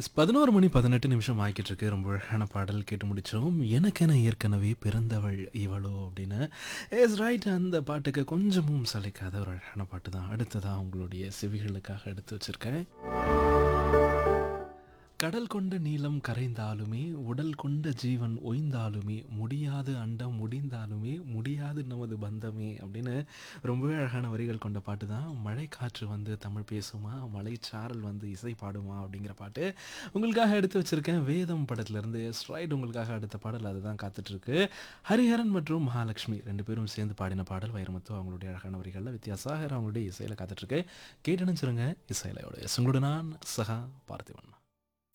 S 11 மணி 18 நிமிஷம் ஆகிக்கிட்டு இருக்கு. ரொம்ப அழகான பாடல் கேட்டு முடிச்சோம். எனக்கென ஏற்கனவே பிறந்தவள் இவளோ அப்படின்னு. எஸ் ரைட் அந்த பாட்டுக்கு கொஞ்சமும் சலிக்காத ஒரு அழகான பாட்டு தான். அடுத்ததா உங்களுடைய செவிகளுக்காக எடுத்து வச்சிருக்கேன். கடல் கொண்ட நீளம் கரைந்தாலுமே, உடல் கொண்ட ஜீவன் ஓய்ந்தாலுமே, முடியாது அண்டம் முடிந்தாலுமே, முடியாது நமது பந்தமே அப்படின்னு ரொம்பவே அழகான வரிகள் கொண்ட பாட்டு தான். மழை காற்று வந்து தமிழ் பேசுமா, மலைச்சாரல் வந்து இசை பாடுமா அப்படிங்கிற பாட்டு. உங்களுக்காக எடுத்து வச்சிருக்கேன். வேதம் படத்திலிருந்து எஸ் ரைட் உங்களுக்காக அடுத்த பாடல் அதுதான் காத்துட்ருக்கு. ஹரிஹரன் மற்றும் மகாலட்சுமி 2 பேரும் சேர்ந்து பாடின பாடல் வைரமுத்து அவங்களுடைய அழகான வரிகள்ல வித்யாசாகர் அவங்களுடைய இசையில காத்துட்ருக்கு. கேட்டு நினைச்சிருங்க இசையிலையோட. எஸ் உங்களோட நான் சகா பார்த்திபன்.